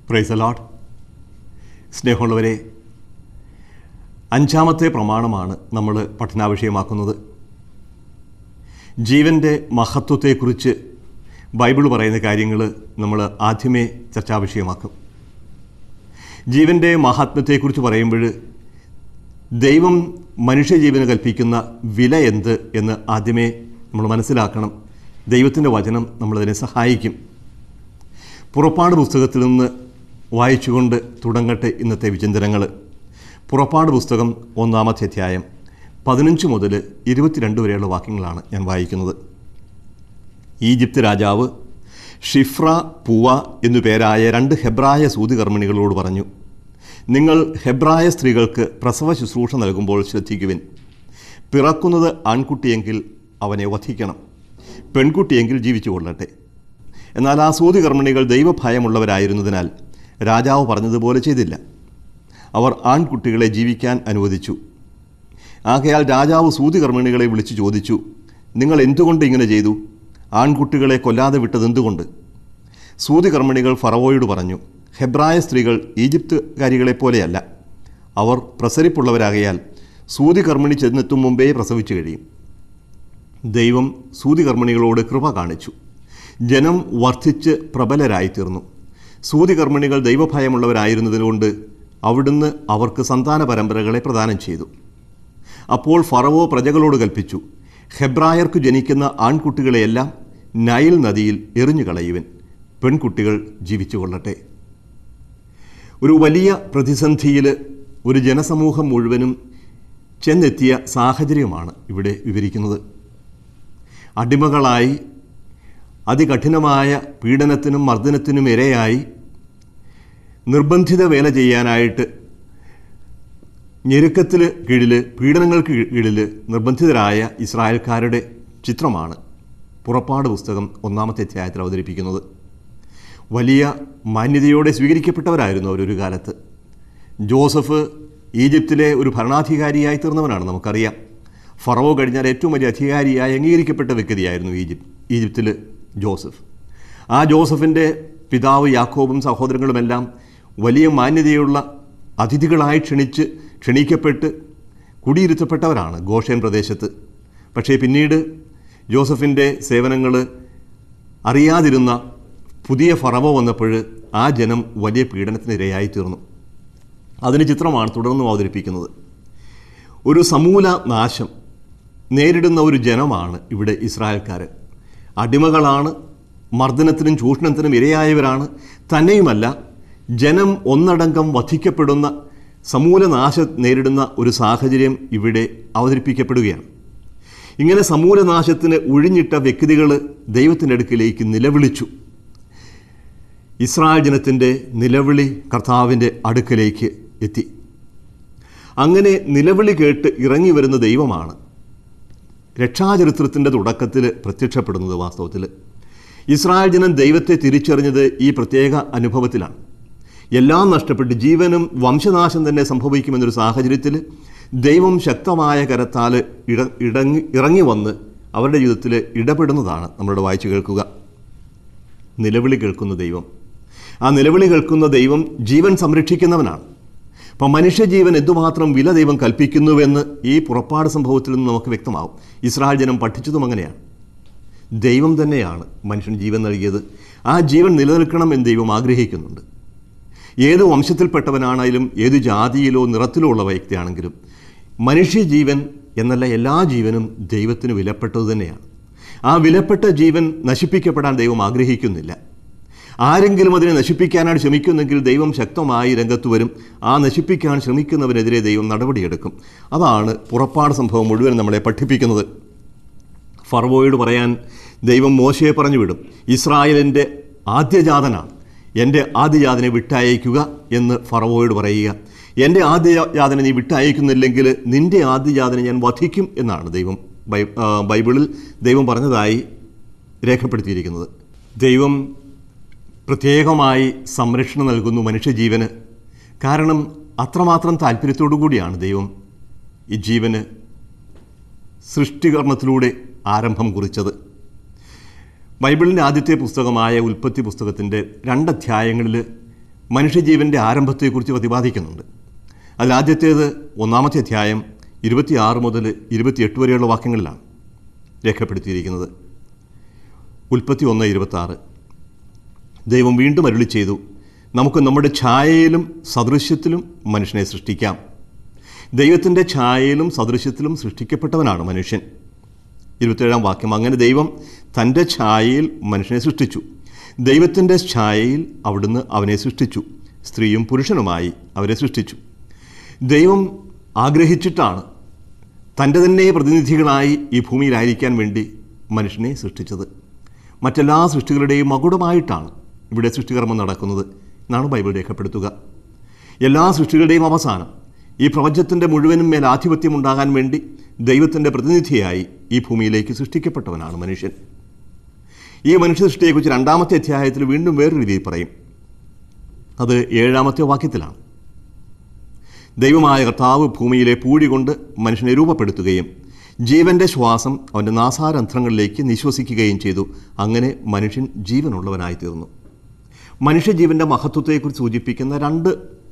price allot സ്നേഹമുള്ളവരെ അഞ്ചാമത്തെ പ്രമാണമാണ് നമ്മൾ പഠനാവിഷയമാക്കുന്നത് ജീവൻ്റെ മഹത്വത്തെക്കുറിച്ച് ബൈബിൾ പറയുന്ന കാര്യങ്ങൾ നമ്മൾ ആദ്യമേ ചർച്ചാവിഷയമാക്കും ജീവൻ്റെ മഹാത്മ്യത്തെക്കുറിച്ച് പറയുമ്പോൾ ദൈവം മനുഷ്യജീവന് കൽപ്പിക്കുന്ന വില എന്ത് എന്ന് ആദ്യമേ നമ്മൾ മനസ്സിലാക്കണം ദൈവത്തിൻ്റെ വചനം നമ്മളതിനെ സഹായിക്കും പുറപ്പാട് പുസ്തകത്തിൽ നിന്ന് വായിച്ചുകൊണ്ട് തുടങ്ങട്ടെ ഇന്നത്തെ വിചിന്തനങ്ങൾ പുറപ്പാട് പുസ്തകം ഒന്നാമത്തെ അധ്യായം പതിനഞ്ച് മുതൽ ഇരുപത്തിരണ്ട് വരെയുള്ള വാക്യങ്ങളാണ് ഞാൻ വായിക്കുന്നത് ഈജിപ്ത് രാജാവ് ഷിഫ്ര പൂവ എന്നു പേരായ രണ്ട് ഹെബ്രായ സൂതികർമ്മിണികളോട് പറഞ്ഞു നിങ്ങൾ ഹെബ്രായ സ്ത്രീകൾക്ക് പ്രസവ ശുശ്രൂഷ നൽകുമ്പോൾ ശ്രദ്ധിക്കുവിൻ പിറക്കുന്നത് ആൺകുട്ടിയെങ്കിൽ അവനെ വധിക്കണം പെൺകുട്ടിയെങ്കിൽ ജീവിച്ചു കൊള്ളട്ടെ എന്നാൽ ആ സൂതികർമ്മിണികൾ ദൈവഭയമുള്ളവരായിരുന്നതിനാൽ രാജാവ് പറഞ്ഞതുപോലെ ചെയ്തില്ല അവർ ആൺകുട്ടികളെ ജീവിക്കാൻ അനുവദിച്ചു ആകയാൽ രാജാവ് സൂതികർമ്മിണികളെ വിളിച്ചു ചോദിച്ചു നിങ്ങൾ എന്തുകൊണ്ട് ഇങ്ങനെ ചെയ്തു ആൺകുട്ടികളെ കൊല്ലാതെ വിട്ടത് എന്തുകൊണ്ട് സൂതികർമ്മിണികൾ ഫറവോയോട് പറഞ്ഞു ഹെബ്രായ സ്ത്രീകൾ ഈജിപ്തുകാരികളെ പോലെയല്ല അവർ പ്രസരിപ്പുള്ളവരാകയാൽ സൂതികർമ്മിണി ചെന്നെത്തും മുമ്പേ പ്രസവിച്ചു കഴിയും ദൈവം സൂതികർമ്മിണികളോട് കൃപ കാണിച്ചു ജനം വർദ്ധിച്ച് പ്രബലരായിത്തീർന്നു സൂതികർമ്മിണികൾ ദൈവഭയമുള്ളവരായിരുന്നതുകൊണ്ട് അവിടുന്ന് അവർക്ക് സന്താന പരമ്പരകളെ പ്രദാനം ചെയ്തു അപ്പോൾ ഫറവോ പ്രജകളോട് കൽപ്പിച്ചു ഹെബ്രായർക്ക് ജനിക്കുന്ന ആൺകുട്ടികളെയെല്ലാം നൈൽ നദിയിൽ എറിഞ്ഞു കളയുവൻ പെൺകുട്ടികൾ ജീവിച്ചു കൊള്ളട്ടെ ഒരു വലിയ പ്രതിസന്ധിയിൽ ഒരു ജനസമൂഹം മുഴുവനും ചെന്നെത്തിയ സാഹചര്യമാണ് ഇവിടെ വിവരിക്കുന്നത് അടിമകളായി അതികഠിനമായ പീഡനത്തിനും മർദ്ദനത്തിനും ഇരയായി നിർബന്ധിത വേല ചെയ്യാനായിട്ട് ഞെരുക്കത്തിൽ കീഴിൽ പീഡനങ്ങൾക്ക് കീഴിൽ നിർബന്ധിതരായ ഇസ്രായേൽക്കാരുടെ ചിത്രമാണ് പുറപ്പാട് പുസ്തകം ഒന്നാമത്തെ അധ്യായത്തിൽ അവതരിപ്പിക്കുന്നത് വലിയ മാന്യതയോടെ സ്വീകരിക്കപ്പെട്ടവരായിരുന്നു അവരൊരു കാലത്ത് ജോസഫ് ഈജിപ്തിലെ ഒരു ഭരണാധികാരിയായി തീർന്നവനാണ് നമുക്കറിയാം ഫറവോ കഴിഞ്ഞാൽ ഏറ്റവും വലിയ അധികാരിയായി അംഗീകരിക്കപ്പെട്ട വ്യക്തിയായിരുന്നു ഈജിപ്ത് ഈജിപ്തിൽ ജോസഫ് ആ ജോസഫിൻ്റെ പിതാവ് യാക്കോബും സഹോദരങ്ങളുമെല്ലാം വലിയ മാന്യതയുള്ള അതിഥികളായി ക്ഷണിച്ച് ക്ഷണിക്കപ്പെട്ട് കുടിയിരുത്തപ്പെട്ടവരാണ് ഗോഷൻ പ്രദേശത്ത് പക്ഷേ പിന്നീട് ജോസഫിൻ്റെ സേവനങ്ങൾ അറിയാതിരുന്ന പുതിയ ഫറവ വന്നപ്പോൾ ആ ജനം വലിയ പീഡനത്തിനിരയായി തീർന്നു അതിന് ചിത്രമാണ് തുടർന്നും അവതരിപ്പിക്കുന്നത് ഒരു സമൂല നാശം നേരിടുന്ന ഒരു ജനമാണ് ഇവിടെ ഇസ്രായേൽക്കാർ അടിമകളാണ് മർദ്ദനത്തിനും ചൂഷണത്തിനും ഇരയായവരാണ് തന്നെയുമല്ല ജനം ഒന്നടങ്കം വധിക്കപ്പെടുന്ന സമൂലനാശം നേരിടുന്ന ഒരു സാഹചര്യം ഇവിടെ അവതരിപ്പിക്കപ്പെടുകയാണ് ഇങ്ങനെ സമൂലനാശത്തിന് ഒഴിഞ്ഞിട്ട വ്യക്തികൾ ദൈവത്തിൻ്റെ അടുക്കിലേക്ക് നിലവിളിച്ചു ഇസ്രായേൽ ജനത്തിൻ്റെ നിലവിളി കർത്താവിൻ്റെ അടുക്കലേക്ക് എത്തി അങ്ങനെ നിലവിളി കേട്ട് ഇറങ്ങി വരുന്ന ദൈവമാണ് രക്ഷാചരിത്രത്തിൻ്റെ തുടക്കത്തിൽ പ്രത്യക്ഷപ്പെടുന്നത് വാസ്തവത്തിൽ ഇസ്രായേൽ ജനം ദൈവത്തെ തിരിച്ചറിഞ്ഞത് ഈ പ്രത്യേക അനുഭവത്തിലാണ് എല്ലാം നഷ്ടപ്പെട്ട് ജീവനും വംശനാശം തന്നെ സംഭവിക്കുമെന്നൊരു സാഹചര്യത്തിൽ ദൈവം ശക്തമായ കരത്താൽ ഇട ഇടങ്ങി ഇറങ്ങി വന്ന് അവരുടെ ജീവിതത്തിൽ ഇടപെടുന്നതാണ് നമ്മളുടെ വായിച്ചു കേൾക്കുക നിലവിളി കേൾക്കുന്ന ദൈവം ആ നിലവിളി കേൾക്കുന്ന ദൈവം ജീവൻ സംരക്ഷിക്കുന്നവനാണ് അപ്പം മനുഷ്യജീവൻ എന്തുമാത്രം വില ദൈവം കൽപ്പിക്കുന്നുവെന്ന് ഈ പുറപ്പാട് സംഭവത്തിൽ നിന്ന് നമുക്ക് വ്യക്തമാവും ഇസ്രായേൽ ജനം പഠിച്ചതും അങ്ങനെയാണ് ദൈവം തന്നെയാണ് മനുഷ്യൻ ജീവൻ നൽകിയത് ആ ജീവൻ നിലനിൽക്കണം എന്ന് ദൈവം ആഗ്രഹിക്കുന്നുണ്ട് ഏത് വംശത്തിൽപ്പെട്ടവനാണെങ്കിലും ഏത് ജാതിയിലോ നിറത്തിലോ ഉള്ള വ്യക്തിയാണെങ്കിലും മനുഷ്യജീവൻ എന്നല്ല എല്ലാ ജീവനും ദൈവത്തിന് വിലപ്പെട്ടത് തന്നെയാണ് ആ വിലപ്പെട്ട ജീവൻ നശിപ്പിക്കപ്പെടാൻ ദൈവം ആഗ്രഹിക്കുന്നില്ല ആരെങ്കിലും അതിനെ നശിപ്പിക്കാനാണ് ശ്രമിക്കുന്നെങ്കിൽ ദൈവം ശക്തമായി രംഗത്ത് വരും ആ നശിപ്പിക്കാൻ ശ്രമിക്കുന്നവരെതിരെ ദൈവം നടപടിയെടുക്കും അതാണ് പുറപ്പാട് സംഭവം മുഴുവൻ നമ്മളെ പഠിപ്പിക്കുന്നത് ഫർവോയോട് പറയാൻ ദൈവം മോശയെ പറഞ്ഞു വിടും ഇസ്രായേലിൻ്റെ ആദ്യജാതനാണ് എൻ്റെ ആദ്യജാതനെ വിട്ടയക്കുക എന്ന് ഫറവോയോട് പറയുക എൻ്റെ ആദ്യജാതനെ നീ വിട്ടയക്കുന്നില്ലെങ്കിൽ നിൻ്റെ ആദ്യജാതനെ ഞാൻ വധിക്കും എന്നാണ് ദൈവം ബൈ ആ, ബൈബിളിൽ ദൈവം പറഞ്ഞതായി രേഖപ്പെടുത്തിയിരിക്കുന്നത് ദൈവം പ്രത്യേകമായി സംരക്ഷണം നൽകുന്നു മനുഷ്യജീവന് കാരണം അത്രമാത്രം താല്പര്യത്തോടു കൂടിയാണ് ദൈവം ഈ ജീവന് സൃഷ്ടികർമ്മത്തിലൂടെ ആരംഭം കുറിച്ചത് ബൈബിളിൻ്റെ ആദ്യത്തെ പുസ്തകമായ ഉൽപ്പത്തി പുസ്തകത്തിൻ്റെ രണ്ടധ്യായങ്ങളിൽ മനുഷ്യജീവൻ്റെ ആരംഭത്തെക്കുറിച്ച് പ്രതിപാദിക്കുന്നുണ്ട് അതിലാദ്യത്തേത് ഒന്നാമത്തെ അധ്യായം ഇരുപത്തിയാറ് മുതൽ ഇരുപത്തിയെട്ട് വരെയുള്ള വാക്യങ്ങളിലാണ് രേഖപ്പെടുത്തിയിരിക്കുന്നത് ഉൽപ്പത്തി ഒന്ന് ഇരുപത്താറ് ദൈവം വീണ്ടും അരുളി ചെയ്തു നമുക്ക് നമ്മുടെ ഛായയിലും സദൃശ്യത്തിലും മനുഷ്യനെ സൃഷ്ടിക്കാം ദൈവത്തിൻ്റെ ഛായയിലും സദൃശ്യത്തിലും സൃഷ്ടിക്കപ്പെട്ടവനാണ് മനുഷ്യൻ ഇരുപത്തേഴാം വാക്യം അങ്ങനെ ദൈവം തൻ്റെ ഛായയിൽ മനുഷ്യനെ സൃഷ്ടിച്ചു ദൈവത്തിൻ്റെ ഛായയിൽ അവിടുന്ന് അവനെ സൃഷ്ടിച്ചു സ്ത്രീയും പുരുഷനുമായി അവരെ സൃഷ്ടിച്ചു ദൈവം ആഗ്രഹിച്ചിട്ടാണ് തൻ്റെ തന്നെ പ്രതിനിധികളായി ഈ ഭൂമിയിലായിരിക്കാൻ വേണ്ടി മനുഷ്യനെ സൃഷ്ടിച്ചത് മറ്റെല്ലാ സൃഷ്ടികളുടെയും മകുടമായിട്ടാണ് ഇവിടെ സൃഷ്ടികർമ്മം നടക്കുന്നത് എന്നാണ് ബൈബിൾ രേഖപ്പെടുത്തുക എല്ലാ സൃഷ്ടികളുടെയും അവസാനം ഈ പ്രപഞ്ചത്തിൻ്റെ മുഴുവനും മേൽ ആധിപത്യം ഉണ്ടാകാൻ വേണ്ടി ദൈവത്തിൻ്റെ പ്രതിനിധിയായി ഈ ഭൂമിയിലേക്ക് സൃഷ്ടിക്കപ്പെട്ടവനാണ് മനുഷ്യൻ ഈ മനുഷ്യ സൃഷ്ടിയെക്കുറിച്ച് രണ്ടാമത്തെ അധ്യായത്തിൽ വീണ്ടും വേറൊരു രീതിയിൽ പറയും അത് ഏഴാമത്തെ വാക്യത്തിലാണ് ദൈവമായ കർത്താവ് ഭൂമിയിലെ പൂഴി കൊണ്ട് മനുഷ്യനെ രൂപപ്പെടുത്തുകയും ജീവന്റെ ശ്വാസം അവൻ്റെ നാസാരന്ധ്രങ്ങളിലേക്ക് നിശ്വസിക്കുകയും ചെയ്തു അങ്ങനെ മനുഷ്യൻ ജീവനുള്ളവനായി തീർന്നു മനുഷ്യജീവൻ്റെ മഹത്വത്തെക്കുറിച്ച് സൂചിപ്പിക്കുന്ന രണ്ട്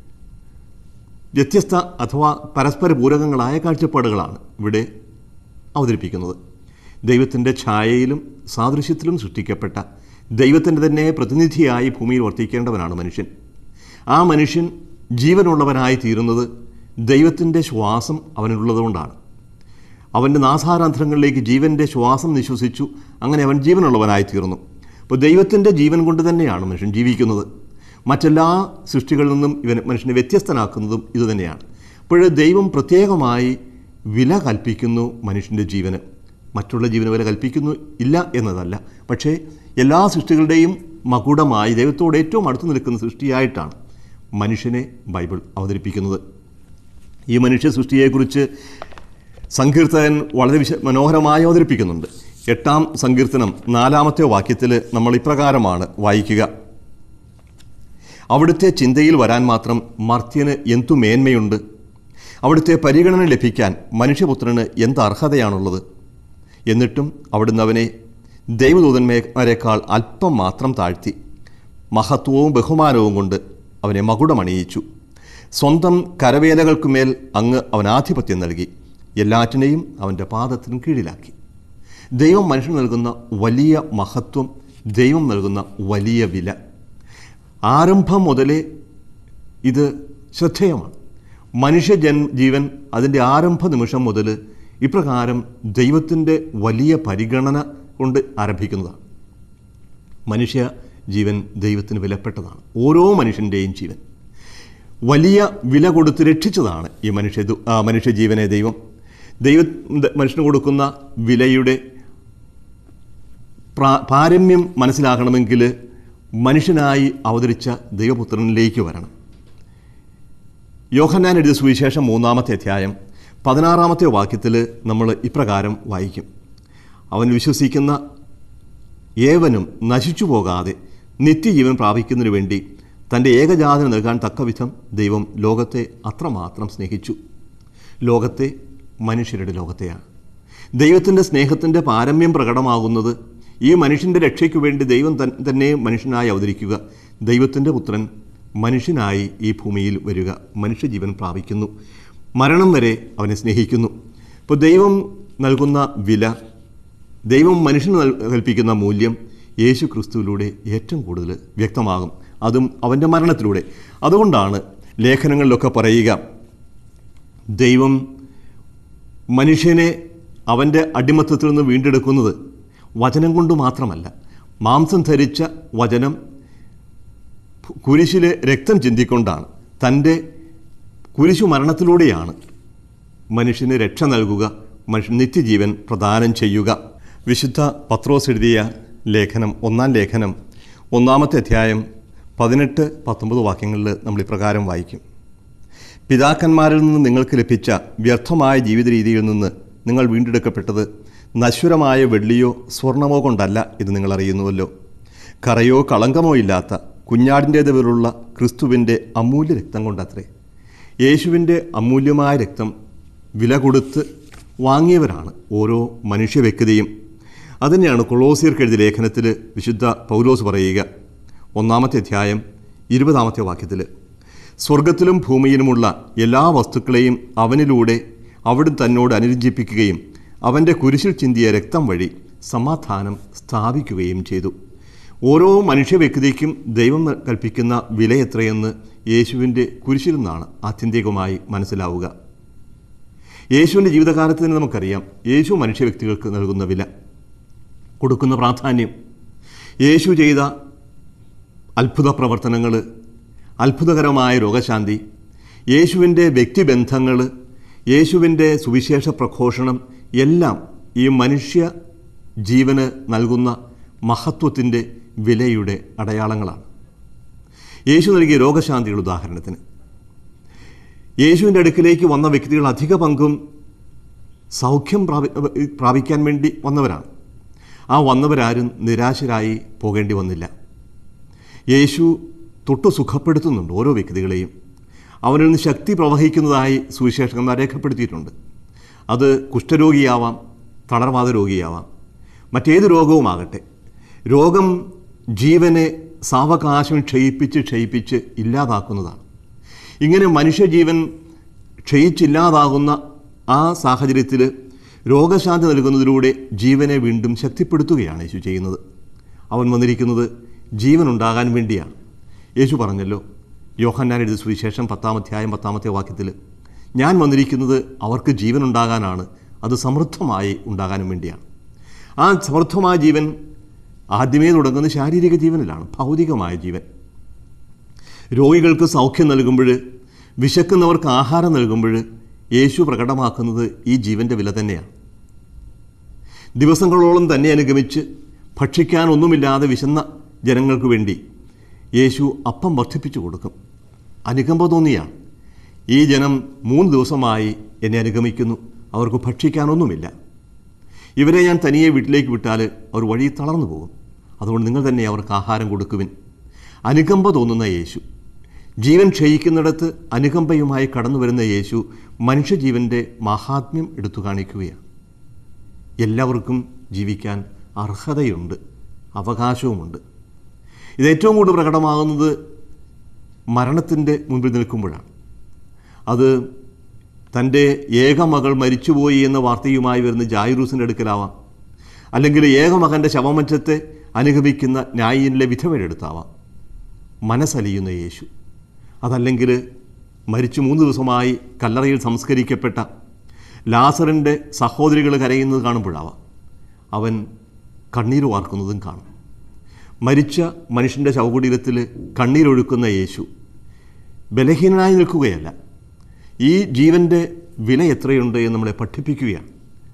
വ്യത്യസ്ത അഥവാ പരസ്പര പൂരകങ്ങളായ കാഴ്ചപ്പാടുകളാണ് ഇവിടെ അവതരിപ്പിക്കുന്നത് ദൈവത്തിൻ്റെ ഛായയിലും സാദൃശ്യത്തിലും സൃഷ്ടിക്കപ്പെട്ട ദൈവത്തിൻ്റെ തന്നെ പ്രതിനിധിയായി ഭൂമിയിൽ വർത്തിക്കേണ്ടവനാണ് മനുഷ്യൻ ആ മനുഷ്യൻ ജീവനുള്ളവനായി തീരുന്നത് ദൈവത്തിൻ്റെ ശ്വാസം അവനുള്ളതുകൊണ്ടാണ് അവൻ്റെ നാസാരാന്ധ്രങ്ങളിലേക്ക് ജീവൻ്റെ ശ്വാസം നിശ്വസിച്ചു അങ്ങനെ അവൻ ജീവനുള്ളവനായി തീർന്നു അപ്പോൾ ദൈവത്തിൻ്റെ ജീവൻ കൊണ്ട് തന്നെയാണ് മനുഷ്യൻ ജീവിക്കുന്നത് മറ്റെല്ലാ സൃഷ്ടികളിൽ നിന്നും ഇവൻ മനുഷ്യനെ വ്യത്യസ്തനാക്കുന്നതും ഇതുതന്നെയാണ് അപ്പോൾ ദൈവം പ്രത്യേകമായി വില കൽപ്പിക്കുന്നു മനുഷ്യൻ്റെ ജീവന് മറ്റുള്ള ജീവന് വില കൽപ്പിക്കുന്നു ഇല്ല എന്നതല്ല പക്ഷേ എല്ലാ സൃഷ്ടികളുടെയും മകുടമായി ദൈവത്തോട് ഏറ്റവും അടുത്ത് നിൽക്കുന്ന സൃഷ്ടിയായിട്ടാണ് മനുഷ്യനെ ബൈബിൾ അവതരിപ്പിക്കുന്നത് ഈ മനുഷ്യ സൃഷ്ടിയെക്കുറിച്ച് സങ്കീർത്തകൻ വളരെ വിശ മനോഹരമായി അവതരിപ്പിക്കുന്നുണ്ട് എട്ടാം സങ്കീർത്തനം നാലാമത്തെ വാക്യത്തിൽ നമ്മൾ ഇപ്രകാരമാണ് വായിക്കുക അവിടുത്തെ ചിന്തയിൽ വരാൻ മാത്രം മർത്യന് എന്തു മേന്മയുണ്ട് അവിടുത്തെ പരിഗണന ലഭിക്കാൻ മനുഷ്യപുത്രന് എന്ത് അർഹതയാണുള്ളത് എന്നിട്ടും അവിടുന്ന് അവനെ ദൈവദൂതന്മാരെക്കാൾ അല്പം മാത്രം താഴ്ത്തി മഹത്വവും ബഹുമാനവും കൊണ്ട് അവനെ മകുടമണിയിച്ചു സ്വന്തം കരവേലകൾക്കുമേൽ അങ്ങ് അവൻ ആധിപത്യം നൽകി എല്ലാറ്റിനെയും അവൻ്റെ പാദത്തിനും കീഴിലാക്കി ദൈവം മനുഷ്യന് നൽകുന്ന വലിയ മഹത്വം ദൈവം നൽകുന്ന വലിയ വില ആരംഭം മുതലേ ഇത് ശ്രദ്ധേയമാണ് മനുഷ്യ ജൻ ജീവൻ അതിൻ്റെ ആരംഭ നിമിഷം മുതൽ ഇപ്രകാരം ദൈവത്തിൻ്റെ വലിയ പരിഗണന കൊണ്ട് ആരംഭിക്കുന്നതാണ് മനുഷ്യ ജീവൻ ദൈവത്തിന് വിലപ്പെട്ടതാണ് ഓരോ മനുഷ്യൻ്റെയും ജീവൻ വലിയ വില കൊടുത്ത് രക്ഷിച്ചതാണ് ഈ മനുഷ്യ ആ മനുഷ്യജീവനെ ദൈവം ദൈവ മനുഷ്യന് കൊടുക്കുന്ന വിലയുടെ പ്രാ പാരമ്യം മനസ്സിലാക്കണമെങ്കിൽ മനുഷ്യനായി അവതരിച്ച ദൈവപുത്രനിലേക്ക് വരണം യോഹന്നാൻ എഴുതിയ സുവിശേഷം മൂന്നാമത്തെ അധ്യായം പതിനാറാമത്തെ വാക്യത്തിൽ നമ്മൾ ഇപ്രകാരം വായിക്കും അവൻ വിശ്വസിക്കുന്ന ഏവനും നശിച്ചു പോകാതെ നിത്യജീവൻ പ്രാപിക്കുന്നതിനു വേണ്ടി തൻ്റെ ഏകജാതന നൽകാൻ തക്കവിധം ദൈവം ലോകത്തെ അത്രമാത്രം സ്നേഹിച്ചു ലോകത്തെ മനുഷ്യരുടെ ലോകത്തെയാണ് ദൈവത്തിൻ്റെ സ്നേഹത്തിൻ്റെ പാരമ്യം പ്രകടമാകുന്നത് ഈ മനുഷ്യൻ്റെ രക്ഷയ്ക്കു വേണ്ടി ദൈവം തൻ തന്നെ മനുഷ്യനായി അവതരിക്കുക ദൈവത്തിൻ്റെ പുത്രൻ മനുഷ്യനായി ഈ ഭൂമിയിൽ വരിക മനുഷ്യജീവൻ പ്രാപിക്കുന്നു മരണം വരെ അവനെ സ്നേഹിക്കുന്നു ഇപ്പോൾ ദൈവം നൽകുന്ന വില ദൈവം മനുഷ്യന് നൽ- കൽപ്പിക്കുന്ന മൂല്യം യേശു ക്രിസ്തുവിലൂടെ ഏറ്റവും കൂടുതൽ വ്യക്തമാകും അതും അവൻ്റെ മരണത്തിലൂടെ അതുകൊണ്ടാണ് ലേഖനങ്ങളിലൊക്കെ പറയുക ദൈവം മനുഷ്യനെ അവൻ്റെ അടിമത്തത്തിൽ നിന്ന് വീണ്ടെടുക്കുന്നത് വചനം കൊണ്ട് മാത്രമല്ല മാംസം ധരിച്ച വചനം കുരിശിലെ രക്തം ചിന്തിക്കൊണ്ടാണ് തൻ്റെ കുരിശു മരണത്തിലൂടെയാണ് മനുഷ്യന് രക്ഷ നൽകുക മനുഷ്യൻ നിത്യജീവൻ പ്രദാനം ചെയ്യുക വിശുദ്ധ പത്രോസ് എഴുതിയ ലേഖനം ഒന്നാം ലേഖനം ഒന്നാമത്തെ അധ്യായം പതിനെട്ട് പത്തൊമ്പത് വാക്യങ്ങളിൽ നമ്മൾ ഇപ്രകാരം വായിക്കും പിതാക്കന്മാരിൽ നിന്ന് നിങ്ങൾക്ക് ലഭിച്ച വ്യർത്ഥമായ ജീവിത രീതിയിൽ നിന്ന് നിങ്ങൾ വീണ്ടെടുക്കപ്പെട്ടത് നശ്വരമായ വെള്ളിയോ സ്വർണമോ കൊണ്ടല്ല ഇത് നിങ്ങൾ അറിയുന്നുവല്ലോ കറയോ കളങ്കമോ ഇല്ലാത്ത കുഞ്ഞാടിൻ്റേത് പോലുള്ള ക്രിസ്തുവിൻ്റെ അമൂല്യ രക്തം കൊണ്ടത്രേ യേശുവിൻ്റെ അമൂല്യമായ രക്തം വില കൊടുത്ത് വാങ്ങിയവരാണ് ഓരോ മനുഷ്യ വ്യക്തിയും അതുതന്നെയാണ് കൊളോസിയർക്ക് എഴുതിയ ലേഖനത്തിൽ വിശുദ്ധ പൗലോസ് പറയുക ഒന്നാമത്തെ അധ്യായം ഇരുപതാമത്തെ വാക്യത്തിൽ സ്വർഗത്തിലും ഭൂമിയിലുമുള്ള എല്ലാ വസ്തുക്കളെയും അവനിലൂടെ അവിടുന്ന് തന്നോട് അനുരഞ്ജിപ്പിക്കുകയും അവൻ്റെ കുരിശിൽ ചിന്തിയ രക്തം വഴി സമാധാനം സ്ഥാപിക്കുകയും ചെയ്തു ഓരോ മനുഷ്യ വ്യക്തിക്കും ദൈവം കൽപ്പിക്കുന്ന വില എത്രയെന്ന് യേശുവിൻ്റെ കുരിശിൽ നിന്നാണ് ആത്യന്തികമായി മനസ്സിലാവുക യേശുവിൻ്റെ ജീവിതകാലത്ത് തന്നെ നമുക്കറിയാം യേശു മനുഷ്യ വ്യക്തികൾക്ക് നൽകുന്ന വില കൊടുക്കുന്ന പ്രാധാന്യം യേശു ചെയ്ത അത്ഭുത പ്രവർത്തനങ്ങൾ അത്ഭുതകരമായ രോഗശാന്തി യേശുവിൻ്റെ വ്യക്തിബന്ധങ്ങൾ യേശുവിൻ്റെ സുവിശേഷ പ്രഘോഷണം എല്ലാം ഈ മനുഷ്യ ജീവന് നൽകുന്ന മഹത്വത്തിൻ്റെ വിലയുടെ അടയാളങ്ങളാണ് യേശു നൽകിയ രോഗശാന്തിയുടെ ഉദാഹരണത്തിന് യേശുവിൻ്റെ അടുക്കിലേക്ക് വന്ന വ്യക്തികൾ അധിക പങ്കും സൗഖ്യം പ്രാപി പ്രാപിക്കാൻ വേണ്ടി വന്നവരാണ് ആ വന്നവരാരും നിരാശരായി പോകേണ്ടി വന്നില്ല യേശു തൊട്ട് സുഖപ്പെടുത്തുന്നുണ്ട് ഓരോ വ്യക്തികളെയും അവനിൽ നിന്ന് ശക്തി പ്രവഹിക്കുന്നതായി സുവിശേഷകന്മാർ രേഖപ്പെടുത്തിയിട്ടുണ്ട് അത് കുഷ്ഠരോഗിയാവാം തളർവാദ രോഗിയാവാം മറ്റേത് രോഗവുമാകട്ടെ രോഗം ജീവനെ സാവകാശം ക്ഷയിപ്പിച്ച് ക്ഷയിപ്പിച്ച് ഇല്ലാതാക്കുന്നതാണ് ഇങ്ങനെ മനുഷ്യജീവൻ ക്ഷയിച്ചില്ലാതാകുന്ന ആ സാഹചര്യത്തിൽ രോഗശാന്തി നൽകുന്നതിലൂടെ ജീവനെ വീണ്ടും ശക്തിപ്പെടുത്തുകയാണ് യേശു ചെയ്യുന്നത് അവൻ വന്നിരിക്കുന്നത് ജീവൻ ഉണ്ടാകാൻ വേണ്ടിയാണ് യേശു പറഞ്ഞല്ലോ യോഹന്നാൻ എഴുതിയ സുവിശേഷം പത്താം അധ്യായം പത്താമത്തെ വാക്യത്തിൽ ഞാൻ വന്നിരിക്കുന്നത് അവർക്ക് ജീവൻ ഉണ്ടാകാനാണ് അത് സമൃദ്ധമായി ഉണ്ടാകാനും വേണ്ടിയാണ് ആ സമൃദ്ധമായ ജീവൻ ആദ്യമേ തുടങ്ങുന്നത് ശാരീരിക ജീവനിലാണ് ഭൗതികമായ ജീവൻ രോഗികൾക്ക് സൗഖ്യം നൽകുമ്പോൾ വിശക്കുന്നവർക്ക് ആഹാരം നൽകുമ്പോൾ യേശു പ്രകടമാക്കുന്നത് ഈ ജീവൻ്റെ വില തന്നെയാണ് ദിവസങ്ങളോളം തന്നെ അനുഗമിച്ച് ഭക്ഷിക്കാൻ ഒന്നുമില്ലാതെ വിശന്ന ജനങ്ങൾക്ക് വേണ്ടി യേശു അപ്പം വർദ്ധിപ്പിച്ചു കൊടുക്കും അനുകമ്പ തോന്നിയാണ് ഈ ജനം മൂന്ന് ദിവസമായി എന്നെ അനുഗമിക്കുന്നു അവർക്ക് ഭക്ഷിക്കാനൊന്നുമില്ല ഇവരെ ഞാൻ തനിയെ വീട്ടിലേക്ക് വിട്ടാൽ അവർ വഴി തളർന്നു പോകും അതുകൊണ്ട് നിങ്ങൾ തന്നെ അവർക്ക് ആഹാരം കൊടുക്കുവിൻ അനുകമ്പ തോന്നുന്ന യേശു ജീവൻ ക്ഷയിക്കുന്നിടത്ത് അനുകമ്പയുമായി കടന്നു വരുന്ന യേശു മനുഷ്യജീവൻ്റെ മഹാത്മ്യം എടുത്തു കാണിക്കുകയാണ് എല്ലാവർക്കും ജീവിക്കാൻ അർഹതയുണ്ട് അവകാശവുമുണ്ട് ഇത് ഏറ്റവും കൂടുതൽ പ്രകടമാകുന്നത് മരണത്തിൻ്റെ മുൻപിൽ നിൽക്കുമ്പോഴാണ് അത് തൻ്റെ ഏകമകൾ മരിച്ചുപോയി എന്ന വാർത്തയുമായി വരുന്ന ജായിറൂസിൻ്റെ അടുക്കലാവാം അല്ലെങ്കിൽ ഏകമകൻ്റെ ശവമഞ്ചത്തെ അനുഗമിക്കുന്ന ന്യായീനിലെ വിധവയുടെ അടുത്താവാം മനസ്സലിയുന്ന യേശു അതല്ലെങ്കിൽ മരിച്ചു മൂന്ന് ദിവസമായി കല്ലറയിൽ സംസ്കരിക്കപ്പെട്ട ലാസറിൻ്റെ സഹോദരികൾ കരയുന്നത് കാണുമ്പോഴാവാം അവൻ കണ്ണീർ വാർക്കുന്നതും കാണും മരിച്ച മനുഷ്യൻ്റെ ശവകുടീരത്തിൽ കണ്ണീരൊഴുക്കുന്ന യേശു ബലഹീനനായി നിൽക്കുകയല്ല ഈ ജീവൻ്റെ വില എത്രയുണ്ട് എന്ന് നമ്മളെ പഠിപ്പിക്കുകയാണ്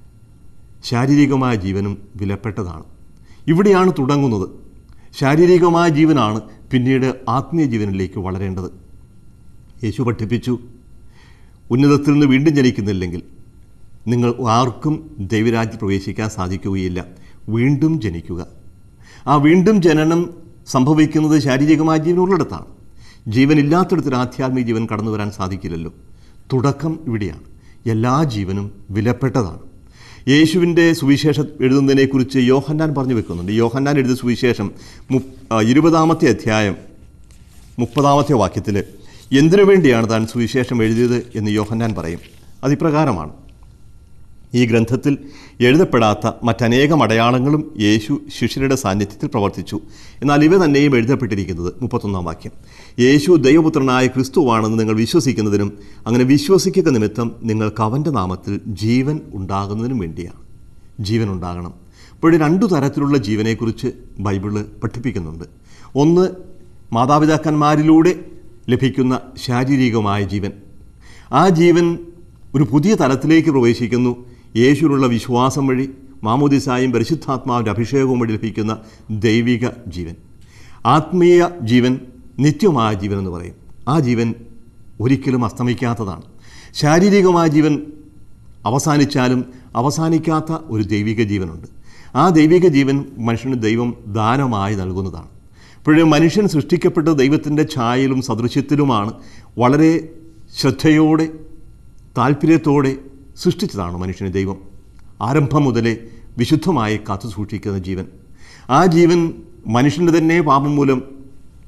ശാരീരികമായ ജീവനും വിലപ്പെട്ടതാണ് ഇവിടെയാണ് തുടങ്ങുന്നത് ശാരീരികമായ ജീവനാണ് പിന്നീട് ആത്മീയ ജീവനിലേക്ക് വളരേണ്ടത് യേശു പഠിപ്പിച്ചു ഉന്നതത്തിൽ നിന്ന് വീണ്ടും ജനിക്കുന്നില്ലെങ്കിൽ നിങ്ങൾ ആർക്കും ദൈവരാജ്യത്തിൽ പ്രവേശിക്കാൻ സാധിക്കുകയില്ല വീണ്ടും ജനിക്കുക ആ വീണ്ടും ജനനം സംഭവിക്കുന്നത് ശാരീരികമായ ജീവൻ ഉള്ളിടത്താണ് ജീവനില്ലാത്തിടത്തൊരു ആധ്യാത്മിക ജീവൻ കടന്നു വരാൻ സാധിക്കില്ലല്ലോ തുടക്കം ഇവിടെയാണ് എല്ലാ ജീവനും വിലപ്പെട്ടതാണ് യേശുവിൻ്റെ സുവിശേഷം എഴുതുന്നതിനെക്കുറിച്ച് യോഹന്നാൻ പറഞ്ഞു വെക്കുന്നുണ്ട് യോഹന്നാൻ എഴുതിയ സുവിശേഷം മു ഇരുപതാമത്തെ അധ്യായം മുപ്പതാമത്തെ വാക്യത്തിൽ എന്തിനു വേണ്ടിയാണ് താൻ സുവിശേഷം എഴുതിയത് എന്ന് യോഹന്നാൻ പറയും അതിപ്രകാരമാണ് ഈ ഗ്രന്ഥത്തിൽ എഴുതപ്പെടാത്ത മറ്റനേകം അടയാളങ്ങളും യേശു ശിഷ്യരുടെ സാന്നിധ്യത്തിൽ പ്രവർത്തിച്ചു എന്നാൽ ഇവ തന്നെയും എഴുതപ്പെട്ടിരിക്കുന്നത് മുപ്പത്തൊന്നാം വാക്യം യേശു ദൈവപുത്രനായ ക്രിസ്തുവാണെന്ന് നിങ്ങൾ വിശ്വസിക്കുന്നതിനും അങ്ങനെ വിശ്വസിക്കുക നിമിത്തം നിങ്ങൾക്ക് അവൻ്റെ നാമത്തിൽ ജീവൻ ഉണ്ടാകുന്നതിനും വേണ്ടിയാണ് ജീവൻ ഉണ്ടാകണം അപ്പോൾ രണ്ടു തരത്തിലുള്ള ജീവനെക്കുറിച്ച് ബൈബിള് പഠിപ്പിക്കുന്നുണ്ട് ഒന്ന് മാതാപിതാക്കന്മാരിലൂടെ ലഭിക്കുന്ന ശാരീരികമായ ജീവൻ ആ ജീവൻ ഒരു പുതിയ തലത്തിലേക്ക് പ്രവേശിക്കുന്നു യേശുവിനുള്ള വിശ്വാസം വഴി മാമോദിസായും പരിശുദ്ധാത്മാവിൻ്റെ അഭിഷേകവും വഴി ലഭിക്കുന്ന ദൈവിക ജീവൻ ആത്മീയ ജീവൻ നിത്യമായ ജീവൻ എന്ന് പറയും ആ ജീവൻ ഒരിക്കലും അസ്തമിക്കാത്തതാണ് ശാരീരികമായ ജീവൻ അവസാനിച്ചാലും അവസാനിക്കാത്ത ഒരു ദൈവിക ജീവനുണ്ട് ആ ദൈവിക ജീവൻ മനുഷ്യന് ദൈവം ദാനമായി നൽകുന്നതാണ് അപ്പോഴേ മനുഷ്യൻ സൃഷ്ടിക്കപ്പെട്ട ദൈവത്തിൻ്റെ ഛായയിലും സദൃശ്യത്തിലുമാണ് വളരെ ശ്രദ്ധയോടെ താല്പര്യത്തോടെ സൃഷ്ടിച്ചതാണ് മനുഷ്യനെ ദൈവം ആരംഭം മുതലേ വിശുദ്ധമായി കാത്തു സൂക്ഷിക്കുന്ന ജീവൻ ആ ജീവൻ മനുഷ്യൻ്റെ തന്നെ പാപം മൂലം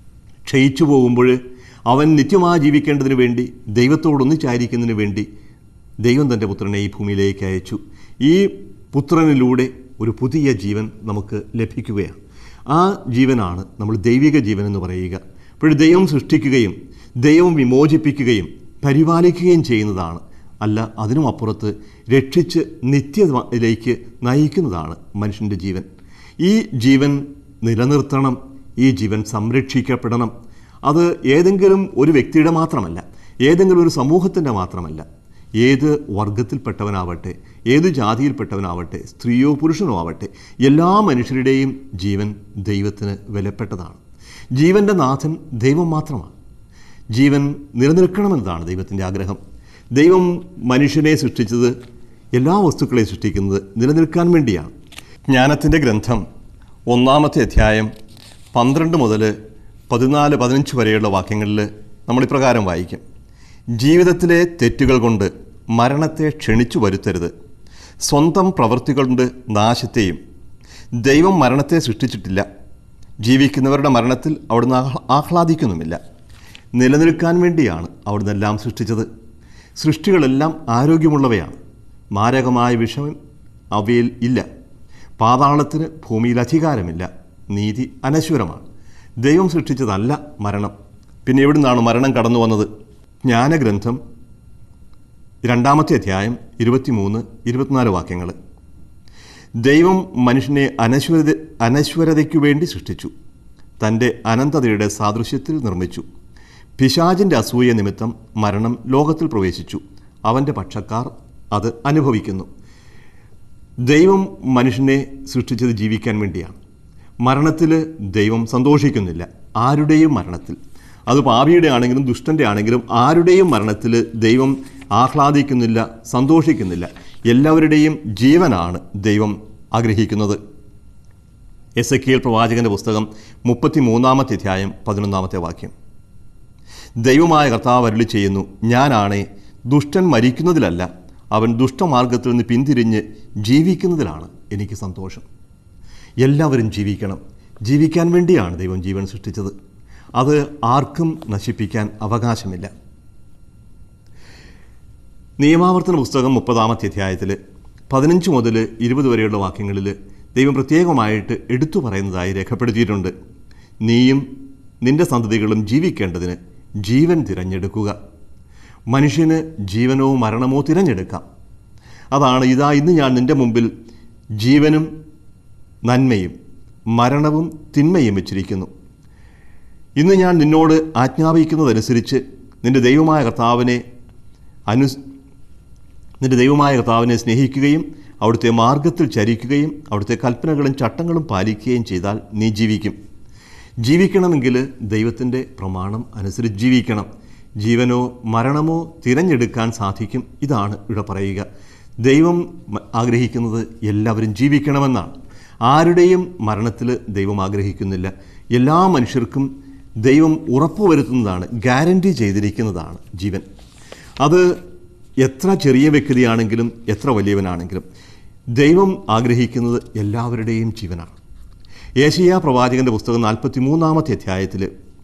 ക്ഷയിച്ചു പോകുമ്പോൾ അവൻ നിത്യമായി ജീവിക്കേണ്ടതിന് വേണ്ടി ദൈവത്തോടൊന്നിച്ചായിരിക്കുന്നതിന് വേണ്ടി ദൈവം തൻ്റെ പുത്രനെ ഈ ഭൂമിയിലേക്ക് അയച്ചു ഈ പുത്രനിലൂടെ ഒരു പുതിയ ജീവൻ നമുക്ക് ലഭിക്കുകയാണ് ആ ജീവനാണ് നമ്മൾ ദൈവിക ജീവൻ എന്ന് പറയുക അപ്പോൾ ദൈവം സൃഷ്ടിക്കുകയും ദൈവം വിമോചിപ്പിക്കുകയും പരിപാലിക്കുകയും ചെയ്യുന്നതാണ് അല്ല അതിനും അപ്പുറത്ത് രക്ഷിച്ച് നിത്യതയിലേക്ക് നയിക്കുന്നതാണ് മനുഷ്യൻ്റെ ജീവൻ ഈ ജീവൻ നിലനിർത്തണം ഈ ജീവൻ സംരക്ഷിക്കപ്പെടണം അത് ഏതെങ്കിലും ഒരു വ്യക്തിയുടെ മാത്രമല്ല ഏതെങ്കിലും ഒരു സമൂഹത്തിൻ്റെ മാത്രമല്ല ഏത് വർഗത്തിൽപ്പെട്ടവനാവട്ടെ ഏത് ജാതിയിൽപ്പെട്ടവനാവട്ടെ സ്ത്രീയോ പുരുഷനോ ആവട്ടെ എല്ലാ മനുഷ്യരുടെയും ജീവൻ ദൈവത്തിന് വിലപ്പെട്ടതാണ് ജീവൻ്റെ നാഥൻ ദൈവം മാത്രമാണ് ജീവൻ നിലനിൽക്കണമെന്നതാണ് ദൈവത്തിൻ്റെ ആഗ്രഹം ദൈവം മനുഷ്യനെ സൃഷ്ടിച്ചത് എല്ലാ വസ്തുക്കളെയും സൃഷ്ടിക്കുന്നത് നിലനിൽക്കാൻ വേണ്ടിയാണ് ജ്ഞാനത്തിൻ്റെ ഗ്രന്ഥം ഒന്നാമത്തെ അധ്യായം പന്ത്രണ്ട് മുതൽ പതിനാല് പതിനഞ്ച് വരെയുള്ള വാക്യങ്ങളിൽ നമ്മൾ ഇപ്രകാരം വായിക്കും ജീവിതത്തിലെ തെറ്റുകൾ കൊണ്ട് മരണത്തെ ക്ഷണിച്ചു വരുത്തരുത് സ്വന്തം പ്രവൃത്തികൾ കൊണ്ട് നാശത്തെയും ദൈവം മരണത്തെ സൃഷ്ടിച്ചിട്ടില്ല ജീവിക്കുന്നവരുടെ മരണത്തിൽ അവിടുന്ന് ആഹ്ലാ- ആഹ്ലാദിക്കുന്നുമില്ല നിലനിൽക്കാൻ വേണ്ടിയാണ് അവിടുന്ന് എല്ലാം സൃഷ്ടിച്ചത് സൃഷ്ടികളെല്ലാം ആരോഗ്യമുള്ളവയാണ് മാരകമായ വിഷയം അവയിൽ ഇല്ല പാതാളത്തിന് ഭൂമിയിൽ അധികാരമില്ല നീതി അനശ്വരമാണ് ദൈവം സൃഷ്ടിച്ചതല്ല മരണം പിന്നെ എവിടുന്നാണ് മരണം കടന്നു വന്നത് ജ്ഞാനഗ്രന്ഥം രണ്ടാമത്തെ അധ്യായം ഇരുപത്തിമൂന്ന് ഇരുപത്തിനാല് വാക്യങ്ങൾ ദൈവം മനുഷ്യനെ അനശ്വരത അനശ്വരതയ്ക്കു വേണ്ടി സൃഷ്ടിച്ചു തൻ്റെ അനന്തതയുടെ സാദൃശ്യത്തിൽ നിർമ്മിച്ചു പിശാചിൻ്റെ അസൂയ നിമിത്തം മരണം ലോകത്തിൽ പ്രവേശിച്ചു അവൻ്റെ പക്ഷക്കാർ അത് അനുഭവിക്കുന്നു ദൈവം മനുഷ്യനെ സൃഷ്ടിച്ചത് ജീവിക്കാൻ വേണ്ടിയാണ് മരണത്തിൽ ദൈവം സന്തോഷിക്കുന്നില്ല ആരുടെയും മരണത്തിൽ അത് പാപിയുടെ ആണെങ്കിലും ദുഷ്ടൻ്റെ ആണെങ്കിലും ആരുടെയും മരണത്തിൽ ദൈവം ആഹ്ലാദിക്കുന്നില്ല സന്തോഷിക്കുന്നില്ല എല്ലാവരുടെയും ജീവനാണ് ദൈവം ആഗ്രഹിക്കുന്നത് എസ് എ പ്രവാചകൻ്റെ പുസ്തകം മുപ്പത്തി മൂന്നാമത്തെ അധ്യായം പതിനൊന്നാമത്തെ വാക്യം ദൈവമായ കർത്താവ് അരുളി ചെയ്യുന്നു ഞാനാണേ ദുഷ്ടൻ മരിക്കുന്നതിലല്ല അവൻ ദുഷ്ടമാർഗത്തിൽ നിന്ന് പിന്തിരിഞ്ഞ് ജീവിക്കുന്നതിലാണ് എനിക്ക് സന്തോഷം എല്ലാവരും ജീവിക്കണം ജീവിക്കാൻ വേണ്ടിയാണ് ദൈവം ജീവൻ സൃഷ്ടിച്ചത് അത് ആർക്കും നശിപ്പിക്കാൻ അവകാശമില്ല നിയമാവർത്തന പുസ്തകം മുപ്പതാമത്തെ അധ്യായത്തിൽ പതിനഞ്ച് മുതൽ ഇരുപത് വരെയുള്ള വാക്യങ്ങളിൽ ദൈവം പ്രത്യേകമായിട്ട് എടുത്തു പറയുന്നതായി രേഖപ്പെടുത്തിയിട്ടുണ്ട് നീയും നിന്റെ സന്തതികളും ജീവിക്കേണ്ടതിന് ജീവൻ തിരഞ്ഞെടുക്കുക മനുഷ്യന് ജീവനോ മരണമോ തിരഞ്ഞെടുക്കാം അതാണ് ഇതാ ഇന്ന് ഞാൻ നിന്റെ മുമ്പിൽ ജീവനും നന്മയും മരണവും തിന്മയും വെച്ചിരിക്കുന്നു ഇന്ന് ഞാൻ നിന്നോട് ആജ്ഞാപിക്കുന്നതനുസരിച്ച് നിന്റെ ദൈവമായ കർത്താവിനെ അനു നിന്റെ ദൈവമായ കർത്താവിനെ സ്നേഹിക്കുകയും അവിടുത്തെ മാർഗത്തിൽ ചരിക്കുകയും അവിടുത്തെ കൽപ്പനകളും ചട്ടങ്ങളും പാലിക്കുകയും ചെയ്താൽ നീ ജീവിക്കും ജീവിക്കണമെങ്കിൽ ദൈവത്തിൻ്റെ പ്രമാണം അനുസരിച്ച് ജീവിക്കണം ജീവനോ മരണമോ തിരഞ്ഞെടുക്കാൻ സാധിക്കും ഇതാണ് ഇവിടെ പറയുക ദൈവം മ- ആഗ്രഹിക്കുന്നത് എല്ലാവരും ജീവിക്കണമെന്നാണ് ആരുടെയും മരണത്തിൽ ദൈവം ആഗ്രഹിക്കുന്നില്ല എല്ലാ മനുഷ്യർക്കും ദൈവം ഉറപ്പുവരുത്തുന്നതാണ് ഗ്യാരണ്ടി ചെയ്തിരിക്കുന്നതാണ് ജീവൻ അത് എത്ര ചെറിയ വ്യക്തിയാണെങ്കിലും എത്ര വലിയവനാണെങ്കിലും ദൈവം ആഗ്രഹിക്കുന്നത് എല്ലാവരുടെയും ജീവനാണ് ഏഷ്യ പ്രവാചകന്റെ പുസ്തകം നാൽപ്പത്തി മൂന്നാമത്തെ അധ്യായത്തിൽ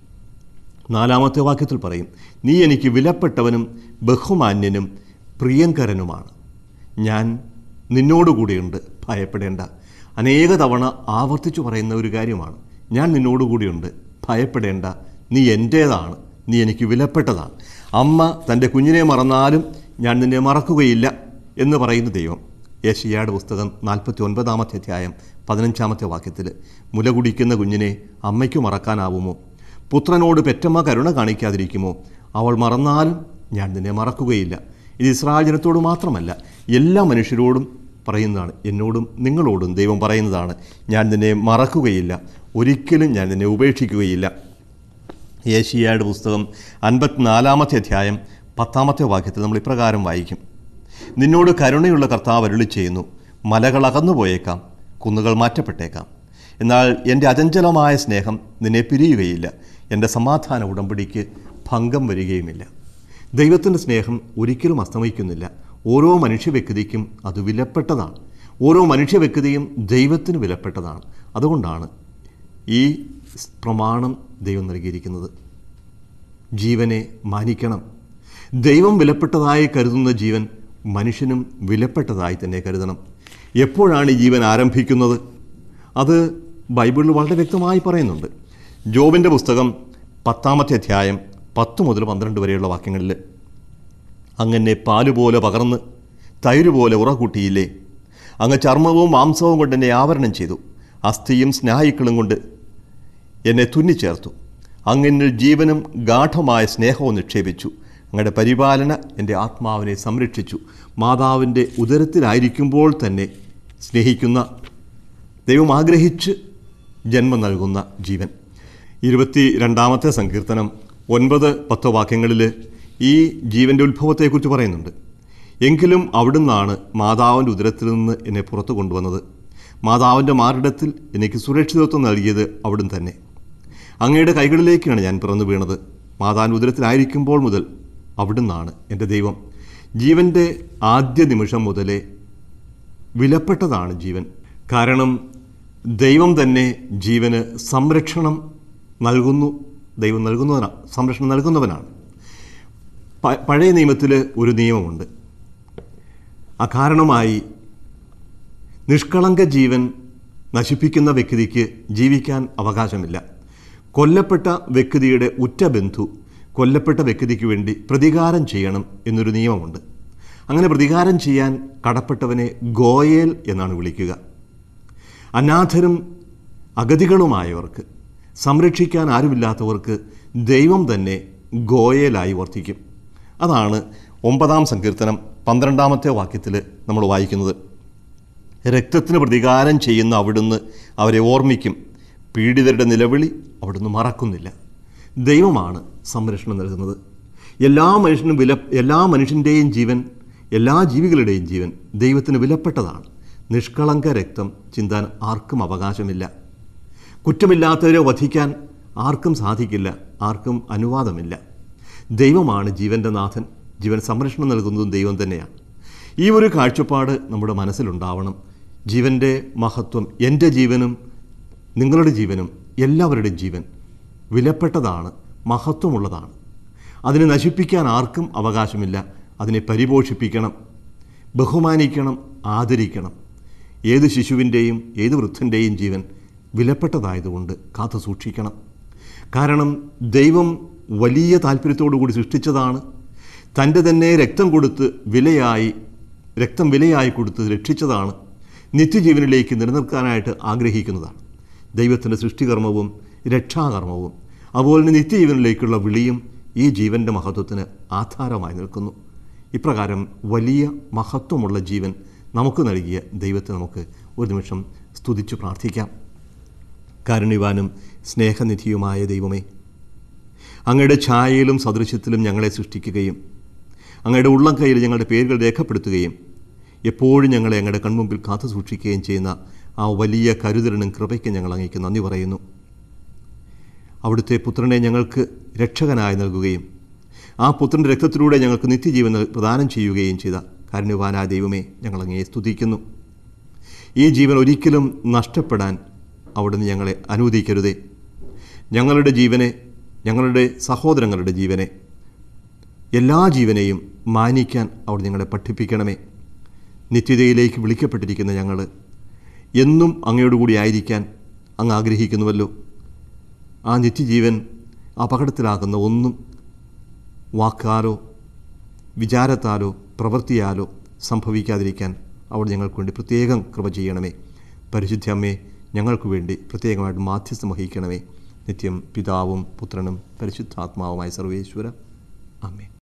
നാലാമത്തെ വാക്യത്തിൽ പറയും നീ എനിക്ക് വിലപ്പെട്ടവനും ബഹുമാന്യനും പ്രിയങ്കരനുമാണ് ഞാൻ നിന്നോടുകൂടിയുണ്ട് ഭയപ്പെടേണ്ട അനേക തവണ ആവർത്തിച്ചു പറയുന്ന ഒരു കാര്യമാണ് ഞാൻ നിന്നോടുകൂടിയുണ്ട് ഭയപ്പെടേണ്ട നീ എൻ്റേതാണ് നീ എനിക്ക് വിലപ്പെട്ടതാണ് അമ്മ തൻ്റെ കുഞ്ഞിനെ മറന്നാലും ഞാൻ നിന്നെ മറക്കുകയില്ല എന്ന് പറയുന്ന ദൈവം യേശയ്യായുടെ പുസ്തകം നാൽപ്പത്തി ഒൻപതാമത്തെ അധ്യായം പതിനഞ്ചാമത്തെ വാക്യത്തിൽ മുല കുടിക്കുന്ന കുഞ്ഞിനെ അമ്മയ്ക്ക് മറക്കാനാവുമോ പുത്രനോട് പെറ്റമ്മ കരുണ കാണിക്കാതിരിക്കുമോ അവൾ മറന്നാലും ഞാൻ നിന്നെ മറക്കുകയില്ല ഇത് ഇസ്രായേൽ ജനത്തോട് മാത്രമല്ല എല്ലാ മനുഷ്യരോടും പറയുന്നതാണ് എന്നോടും നിങ്ങളോടും ദൈവം പറയുന്നതാണ് ഞാൻ നിന്നെ മറക്കുകയില്ല ഒരിക്കലും ഞാൻ നിന്നെ ഉപേക്ഷിക്കുകയില്ല യേശിയായുടെ പുസ്തകം അൻപത്തിനാലാമത്തെ അധ്യായം പത്താമത്തെ വാക്യത്തിൽ നമ്മൾ ഇപ്രകാരം വായിക്കും നിന്നോട് കരുണയുള്ള കർത്താവ് അരുളി ചെയ്യുന്നു മലകൾ അകന്നു പോയേക്കാം കുന്നുകൾ മാറ്റപ്പെട്ടേക്കാം എന്നാൽ എൻ്റെ അചഞ്ചലമായ സ്നേഹം നിന്നെ പിരിയുകയില്ല എൻ്റെ സമാധാന ഉടമ്പടിക്ക് ഭംഗം വരികയുമില്ല ദൈവത്തിൻ്റെ സ്നേഹം ഒരിക്കലും അസ്തമിക്കുന്നില്ല ഓരോ മനുഷ്യ വ്യക്തിക്കും അത് വിലപ്പെട്ടതാണ് ഓരോ മനുഷ്യ വ്യക്തിയും ദൈവത്തിന് വിലപ്പെട്ടതാണ് അതുകൊണ്ടാണ് ഈ പ്രമാണം ദൈവം നൽകിയിരിക്കുന്നത് ജീവനെ മാനിക്കണം ദൈവം വിലപ്പെട്ടതായി കരുതുന്ന ജീവൻ മനുഷ്യനും വിലപ്പെട്ടതായി തന്നെ കരുതണം എപ്പോഴാണ് ഈ ജീവൻ ആരംഭിക്കുന്നത് അത് ബൈബിളിൽ വളരെ വ്യക്തമായി പറയുന്നുണ്ട് ജോബിൻ്റെ പുസ്തകം പത്താമത്തെ അധ്യായം പത്ത് മുതൽ പന്ത്രണ്ട് വരെയുള്ള വാക്യങ്ങളിൽ അങ്ങനെ പാലുപോലെ പകർന്ന് തൈര് പോലെ ഉറകൂട്ടിയില്ലേ അങ്ങ് ചർമ്മവും മാംസവും കൊണ്ട് എന്നെ ആവരണം ചെയ്തു അസ്ഥിയും സ്നായുക്കളും കൊണ്ട് എന്നെ തുന്നിച്ചേർത്തു അങ്ങനിൽ ജീവനും ഗാഠമായ സ്നേഹവും നിക്ഷേപിച്ചു അങ്ങയുടെ പരിപാലന എൻ്റെ ആത്മാവിനെ സംരക്ഷിച്ചു മാതാവിൻ്റെ ഉദരത്തിലായിരിക്കുമ്പോൾ തന്നെ സ്നേഹിക്കുന്ന ദൈവം ആഗ്രഹിച്ച് ജന്മം നൽകുന്ന ജീവൻ ഇരുപത്തി രണ്ടാമത്തെ സങ്കീർത്തനം ഒൻപത് പത്ത് വാക്യങ്ങളിൽ ഈ ജീവൻ്റെ ഉത്ഭവത്തെക്കുറിച്ച് പറയുന്നുണ്ട് എങ്കിലും അവിടുന്നാണ് മാതാവിൻ്റെ ഉദരത്തിൽ നിന്ന് എന്നെ പുറത്തു കൊണ്ടുവന്നത് മാതാവിൻ്റെ മാറിടത്തിൽ എനിക്ക് സുരക്ഷിതത്വം നൽകിയത് അവിടുന്ന് തന്നെ അങ്ങയുടെ കൈകളിലേക്കാണ് ഞാൻ പിറന്നു വീണത് മാതാവിൻ്റെ ഉദരത്തിലായിരിക്കുമ്പോൾ മുതൽ അവിടുന്നാണ് എൻ്റെ ദൈവം ജീവൻ്റെ ആദ്യ നിമിഷം മുതലേ വിലപ്പെട്ടതാണ് ജീവൻ കാരണം ദൈവം തന്നെ ജീവന് സംരക്ഷണം നൽകുന്നു ദൈവം നൽകുന്നവനാണ് സംരക്ഷണം നൽകുന്നവനാണ് പ- പഴയ നിയമത്തിൽ ഒരു നിയമമുണ്ട് അകാരണമായി നിഷ്കളങ്ക ജീവൻ നശിപ്പിക്കുന്ന വ്യക്തിക്ക് ജീവിക്കാൻ അവകാശമില്ല കൊല്ലപ്പെട്ട വ്യക്തിയുടെ ഉറ്റ ബന്ധു കൊല്ലപ്പെട്ട വ്യക്തിക്ക് വേണ്ടി പ്രതികാരം ചെയ്യണം എന്നൊരു നിയമമുണ്ട് അങ്ങനെ പ്രതികാരം ചെയ്യാൻ കടപ്പെട്ടവനെ ഗോയേൽ എന്നാണ് വിളിക്കുക അനാഥരും അഗതികളുമായവർക്ക് സംരക്ഷിക്കാൻ ആരുമില്ലാത്തവർക്ക് ദൈവം തന്നെ ഗോയേലായി വർത്തിക്കും അതാണ് ഒമ്പതാം സങ്കീർത്തനം പന്ത്രണ്ടാമത്തെ വാക്യത്തിൽ നമ്മൾ വായിക്കുന്നത് രക്തത്തിന് പ്രതികാരം ചെയ്യുന്ന അവിടുന്ന് അവരെ ഓർമ്മിക്കും പീഡിതരുടെ നിലവിളി അവിടുന്ന് മറക്കുന്നില്ല ദൈവമാണ് സംരക്ഷണം നൽകുന്നത് എല്ലാ മനുഷ്യനും വില എല്ലാ മനുഷ്യൻ്റെയും ജീവൻ എല്ലാ ജീവികളുടെയും ജീവൻ ദൈവത്തിന് വിലപ്പെട്ടതാണ് നിഷ്കളങ്ക രക്തം ചിന്താൻ ആർക്കും അവകാശമില്ല കുറ്റമില്ലാത്തവരെ വധിക്കാൻ ആർക്കും സാധിക്കില്ല ആർക്കും അനുവാദമില്ല ദൈവമാണ് ജീവൻ്റെ നാഥൻ ജീവൻ സംരക്ഷണം നൽകുന്നതും ദൈവം തന്നെയാണ് ഈ ഒരു കാഴ്ചപ്പാട് നമ്മുടെ മനസ്സിലുണ്ടാവണം ജീവൻ്റെ മഹത്വം എൻ്റെ ജീവനും നിങ്ങളുടെ ജീവനും എല്ലാവരുടെയും ജീവൻ വിലപ്പെട്ടതാണ് മഹത്വമുള്ളതാണ് അതിനെ നശിപ്പിക്കാൻ ആർക്കും അവകാശമില്ല അതിനെ പരിപോഷിപ്പിക്കണം ബഹുമാനിക്കണം ആദരിക്കണം ഏത് ശിശുവിൻ്റെയും ഏത് വൃദ്ധൻ്റെയും ജീവൻ വിലപ്പെട്ടതായതുകൊണ്ട് കാത്തു സൂക്ഷിക്കണം കാരണം ദൈവം വലിയ താല്പര്യത്തോടു കൂടി സൃഷ്ടിച്ചതാണ് തൻ്റെ തന്നെ രക്തം കൊടുത്ത് വിലയായി രക്തം വിലയായി കൊടുത്ത് രക്ഷിച്ചതാണ് നിത്യജീവനിലേക്ക് നിലനിർത്താനായിട്ട് ആഗ്രഹിക്കുന്നതാണ് ദൈവത്തിൻ്റെ സൃഷ്ടികർമ്മവും രക്ഷാകർമ്മവും അതുപോലെ തന്നെ നിത്യജീവനിലേക്കുള്ള വിളിയും ഈ ജീവൻ്റെ മഹത്വത്തിന് ആധാരമായി നിൽക്കുന്നു ഇപ്രകാരം വലിയ മഹത്വമുള്ള ജീവൻ നമുക്ക് നൽകിയ ദൈവത്തെ നമുക്ക് ഒരു നിമിഷം സ്തുതിച്ചു പ്രാർത്ഥിക്കാം കാരുണ്യവാനും സ്നേഹനിധിയുമായ ദൈവമേ അങ്ങയുടെ ഛായയിലും സദൃശ്യത്തിലും ഞങ്ങളെ സൃഷ്ടിക്കുകയും അങ്ങയുടെ ഉള്ളം കയ്യിൽ ഞങ്ങളുടെ പേരുകൾ രേഖപ്പെടുത്തുകയും എപ്പോഴും ഞങ്ങളെ അങ്ങയുടെ കൺമുമ്പിൽ കാത്തു സൂക്ഷിക്കുകയും ചെയ്യുന്ന ആ വലിയ കരുതലിനും കൃപയ്ക്ക് ഞങ്ങൾ അങ്ങേക്ക് നന്ദി പറയുന്നു അവിടുത്തെ പുത്രനെ ഞങ്ങൾക്ക് രക്ഷകനായി നൽകുകയും ആ പുത്രൻ്റെ രക്തത്തിലൂടെ ഞങ്ങൾക്ക് നിത്യജീവൻ നൽ- പ്രദാനം ചെയ്യുകയും ചെയ്ത കാരുണ്യവാനായ ദൈവമേ ഞങ്ങൾ അങ്ങയെ സ്തുതിക്കുന്നു ഈ ജീവൻ ഒരിക്കലും നഷ്ടപ്പെടാൻ അവിടുന്ന് ഞങ്ങളെ അനുവദിക്കരുതേ ഞങ്ങളുടെ ജീവനെ ഞങ്ങളുടെ സഹോദരങ്ങളുടെ ജീവനെ എല്ലാ ജീവനെയും മാനിക്കാൻ അവിടെ ഞങ്ങളെ പഠിപ്പിക്കണമേ നിത്യതയിലേക്ക് വിളിക്കപ്പെട്ടിരിക്കുന്ന ഞങ്ങൾ എന്നും അങ്ങയോടുകൂടി ആയിരിക്കാൻ അങ്ങ് ആഗ്രഹിക്കുന്നുവല്ലോ ആ നിത്യജീവൻ അപകടത്തിലാക്കുന്ന ഒന്നും വാക്കാലോ വിചാരത്താലോ പ്രവൃത്തിയാലോ സംഭവിക്കാതിരിക്കാൻ അവിടെ ഞങ്ങൾക്ക് വേണ്ടി പ്രത്യേകം കൃപ ചെയ്യണമേ പരിശുദ്ധ അമ്മേ ഞങ്ങൾക്ക് വേണ്ടി പ്രത്യേകമായിട്ട് മാധ്യസ്ഥം വഹിക്കണമേ നിത്യം പിതാവും പുത്രനും പരിശുദ്ധാത്മാവുമായ സർവേശ്വര അമ്മേ